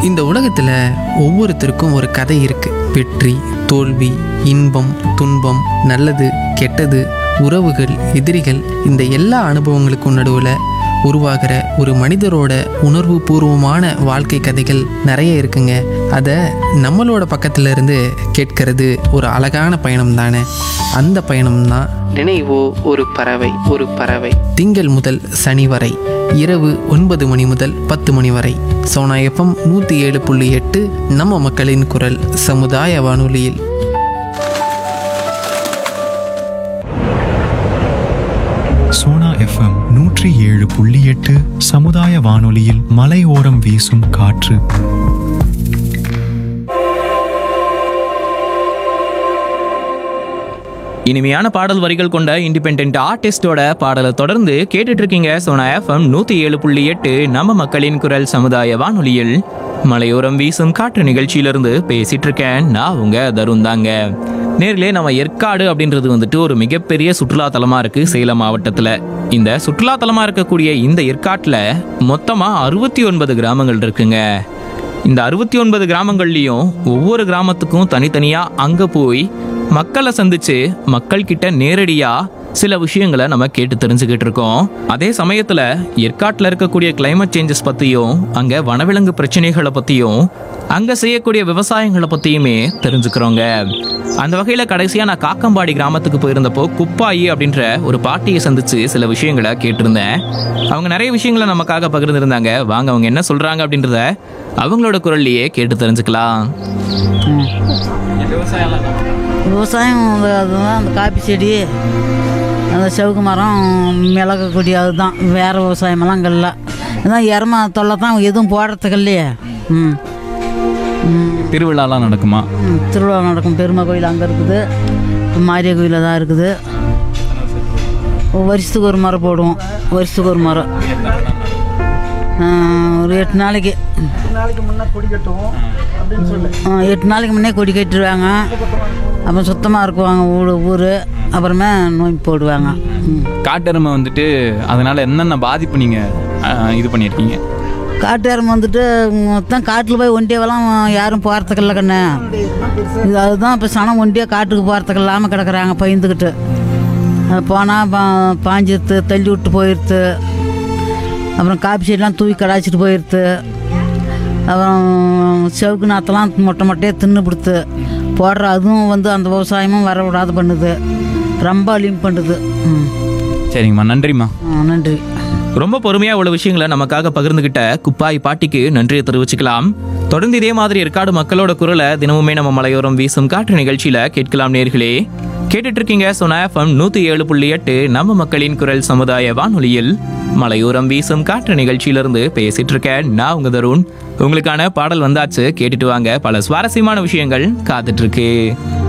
இந்த உலகத்தில் ஒவ்வொருத்தருக்கும் ஒரு கதை இருக்கு வெற்றி தோல்வி இன்பம் துன்பம் நல்லது கெட்டது உறவுகள் எதிரிகள் இந்த எல்லா அனுபவங்களுக்கும் நடுவில் உருவாகிற ஒரு மனிதரோட உணர்வு பூர்வமான வாழ்க்கை கதைகள் நிறைய இருக்குங்க அதை நம்மளோட பக்கத்துல இருந்து கேட்கறது ஒரு அழகான பயணம் தானே அந்த பயணம் தான் நினைவோ ஒரு பறவை ஒரு பறவை திங்கள் முதல் சனி வரை இரவு ஒன்பது மணி முதல் பத்து மணி வரை சோனா எஃப்எம் நூற்றி ஏழு புள்ளி எட்டு நம்ம மக்களின் குரல் சமுதாய வானொலியில் சோனா எஃப்எம் நூற்றி ஏழு புள்ளி எட்டு சமுதாய வானொலியில் மலையோரம் வீசும் காற்று இனிமையான பாடல் வரிகள் கொண்ட இண்டிபெண்ட் ஆர்டிஸ்டோட பாடலை தொடர்ந்து கேட்டுட்டு இருக்கீங்க சோனா எஃப்எம் நூத்தி ஏழு புள்ளி எட்டு நம்ம மக்களின் குரல் சமுதாய வானொலியில் மலையோரம் வீசும் காற்று நிகழ்ச்சியிலிருந்து பேசிட்டு இருக்கேன் நான் உங்க தருண் தாங்க நேர்களே நம்ம ஏற்காடு அப்படின்றது வந்துட்டு ஒரு மிகப்பெரிய சுற்றுலா தலமா இருக்கு சேலம் மாவட்டத்துல இந்த சுற்றுலா தலமா இருக்கக்கூடிய இந்த ஏற்காட்டுல மொத்தமா அறுபத்தி ஒன்பது கிராமங்கள் இருக்குங்க இந்த அறுபத்தி ஒன்பது கிராமங்கள்லயும் ஒவ்வொரு கிராமத்துக்கும் தனித்தனியா அங்க போய் மக்களை சந்திச்சு மக்கள் கிட்ட நேரடியா சில விஷயங்களை நம்ம கேட்டு தெரிஞ்சுக்கிட்டு இருக்கோம் அதே சமயத்துல ஏற்காட்டுல இருக்கக்கூடிய climate சேஞ்சஸ் பத்தியும் அங்க வனவிலங்கு பிரச்சனைகளை பத்தியும் அங்க செய்யக்கூடிய விவசாயங்களை பத்தியுமே தெரிஞ்சுக்கிறோங்க அந்த வகையில கடைசியா நான் காக்கம்பாடி கிராமத்துக்கு போயிருந்தப்போ குப்பாயி அப்படின்ற ஒரு பாட்டியை சந்திச்சு சில விஷயங்களை கேட்டிருந்தேன் அவங்க நிறைய விஷயங்களை நமக்காக பகிர்ந்திருந்தாங்க வாங்க அவங்க என்ன சொல்றாங்க அப்படின்றத அவங்களோட குரல்லையே கேட்டு தெரிஞ்சுக்கலாம் விவசாயம் அது- அதுதான் அந்த காப்பி செடி அந்த செவுக்கு மரம் மிளகு கொடி அதுதான் வேறு விவசாயமெல்லாம் அங்கே இல்லை அதான் எருமை தொல்லை தான் எதுவும் போடுறதுக்கு இல்லையே ம் ம், திருவிழாலாம் நடக்குமா ம், திருவிழா நடக்கும் பெருமை கோயில் அங்கே இருக்குது மாரிய கோயிலில் தான் இருக்குது வருஷத்துக்கு ஒரு மரம் போடுவோம் வருஷத்துக்கு ஒரு மரம் ஆ, ஒரு எட்டு நாளைக்கு ஆ, எட்டு நாளைக்கு முன்னே கொடி கட்டிடுவாங்க அப்புறம் சுத்தமாக இருக்குவாங்க ஊர் ஊர் அப்புறமே நோய் போடுவாங்க ம். காட்டெருமை வந்துட்டு அதனால என்னென்ன பாதிப்பு நீங்க அஹ், இது பண்ணியிருக்கீங்க காட்டு எருமை வந்துட்டு மொத்தம் காட்டில் போய் ஒண்டியவெல்லாம் யாரும் போகிறதுக்கு இல்லை கண்ணு இது அதுதான் இப்போ சனம் ஒண்டியாக காட்டுக்கு போகிறதுக்கு இல்லாமல் கிடக்குறாங்க பயந்துக்கிட்டு போனால் பா பாஞ்சிருத்து தள்ளி விட்டு போயிடுத்து அப்புறம் காப்பி செடிலாம் தூக்கி கடாச்சிட்டு போயிடுத்து அப்புறம் செவுக்கு நாத்தெல்லாம் மொட்டை மொட்டையாக தின்னு பிடுத்து போடுற அதுவும் வந்து அந்த விவசாயமும் வர விடாது பண்ணுது ரொம்ப அழியும் பண்ணுது ம் சரிங்கம்மா நன்றிம்மா ஆ, நன்றி ரொம்ப பொறுமையா இவ்வளவு விஷயங்களை நமக்காக பகிர்ந்துகிட்ட குப்பாய் பாட்டிக்கு நன்றியை தெரிவிச்சுக்கலாம் தொடர்ந்து இதே மாதிரி ஏற்காடு மக்களோட குரலை தினமுமே நம்ம மலையோரம் வீசும் காற்று நிகழ்ச்சியில கேட்கலாம் நேர்களே கேட்டுட்டு இருக்கீங்க சொன்ன எஃப்எம் நூத்தி ஏழு புள்ளி எட்டு நம்ம மக்களின் குரல் சமுதாய வானொலியில் மலையோரம் வீசும் காற்று நிகழ்ச்சியிலிருந்து பேசிட்டு இருக்கேன் நான் உங்க தருண் உங்களுக்கான பாடல் வந்தாச்சு கேட்டுட்டு வாங்க பல சுவாரஸ்யமான விஷயங்கள் காத்துட்டு இருக்கு